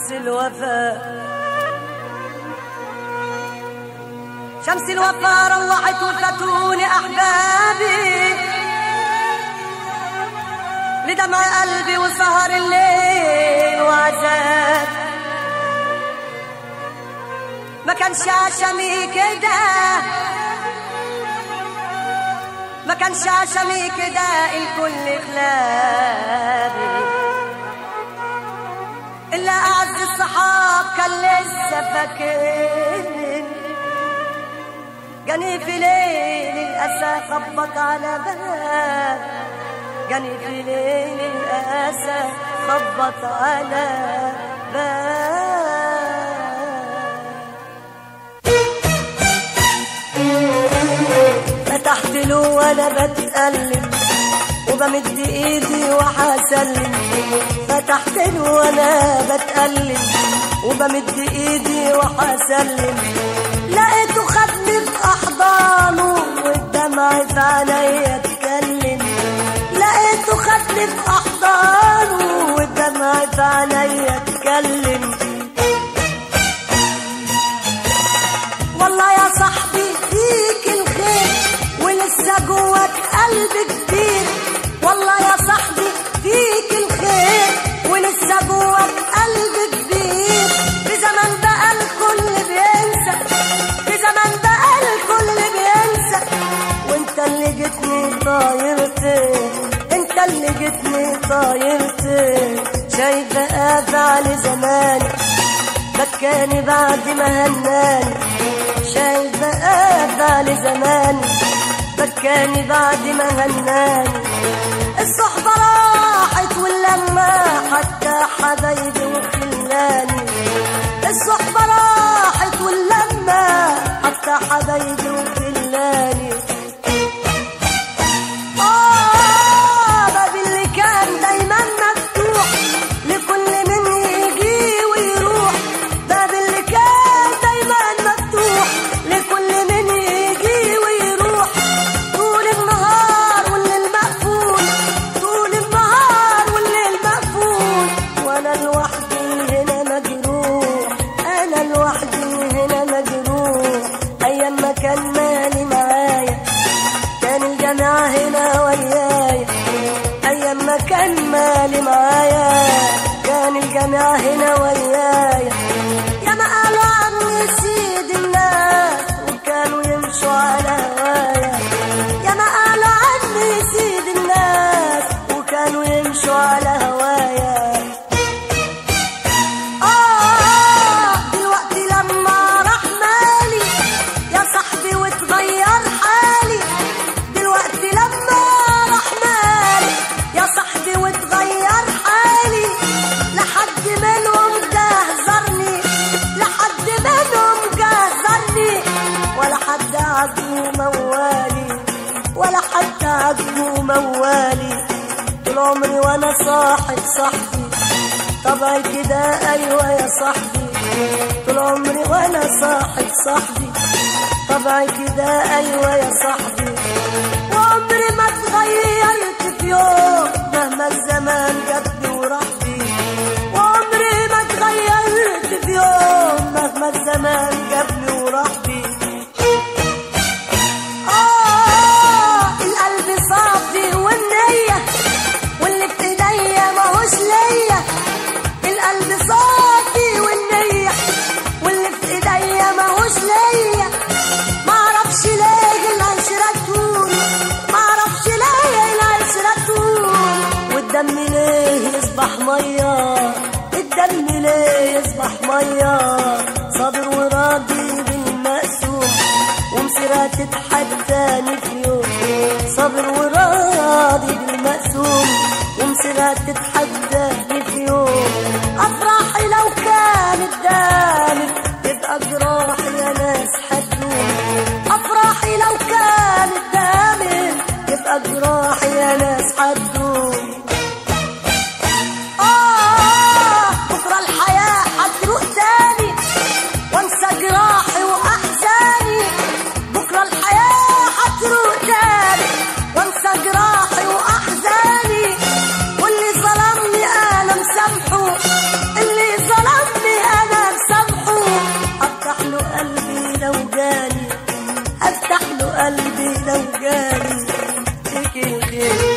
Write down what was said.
شمس الوفاء شمس الوفاء روحت وفتوني أحبابي لدمع قلبي وسهر الليل وعذاب ما كانش عشمي كده ما كانش عشمي كده الكل خلابي إلا أعز الصحاب كان لسه فاكرني جاني في ليل الأسى خبط على باب جاني في ليل الأسى خبط على باب فتحت له وانا بتألم وبمد ايدي وحسلم فتحت له وانا بتألم وبمد ايدي وحسلم لقيته خدني في احضانه والدمع في عينيا اتكلم لقيته خدني في احضانه والدمع في عينيا اتكلم والله يا صاحبي فيك الخير ولسه جواك قلب كبير والله يا صاحبي فيك الخير ولسه جواك قلب كبير في زمان بقى الكل بينسى في زمان بقى الكل بينسى وانت اللي جيتني طايرتين انت اللي جيتني طايرتين شايفة افعال زماني بكاني بعد ما هناني شايفة افعال زماني بكاني بعد ما هناني الصحبة راحت واللمة حتى حبايبي وخلاني الصحبة راحت واللمة حتى حبايبي وخلاني آه باب اللي كان دايما مفتوح لكل من يجي ويروح باب اللي كان دايما مفتوح لكل من يجي ويروح طول النهار والليل مقفول طول النهار والليل مقفول وانا لوحدي هنا مجروح انا لوحدي هنا مجروح ايام ما كان مالي معايا كان الجامعة هنا ويايا أيام ما كان مالي معايا كان الجامعة هنا ويايا يا ما قالوا عني سيد الناس وكانوا يمشوا على هوايا يا ما قالوا عني سيد الناس وكانوا يمشوا على هوايا آه دلوقتي لما راح مالي يا صاحبي وتغير حالي دلوقتي لما راح مالي يا صاحبي وتغير حالي لحد منهم جهزرني لحد منهم جهزرني ولا حد عجبه موالي ولا حد عجبه موالي طول عمري وانا صاحب صاحبي طبعي كده ايوه يا صاحبي طول عمري وانا صاحب صاحبي طبعي كده ايوه يا صاحبي وعمري ما اتغيرت في يوم مهما الزمان جابني وراح بي وعمري ما اتغيرت في يوم مهما الزمان جابني وراح بي آه القلب صافي والنية واللي في ايديا ماهوش ليا القلب صافي والنية واللي في ايديا ماهوش ليا معرفش ليه العشرة تقول معرفش ليه العشرة تقول والدم ليه يصبح مية الدم ليه يصبح مية صابر وراضي بالمقسوم ومصيرها تتحداني في يوم صابر وراضي بالمقسوم ومصيرها تتحداني في يوم افراحي لو كانت دامت تبقى جراحي يا ناس حدوم افراحي لو كانت دامت تبقى جراحي يا ناس حدوم آه بكرة الحياة هتروق تاني وانسى جراحي وأحزاني بكرة الحياة هتروق تاني وانسى جراحي وأحزاني واللي ظلمني أنا مسامحه اللي ظلمني فيك الخير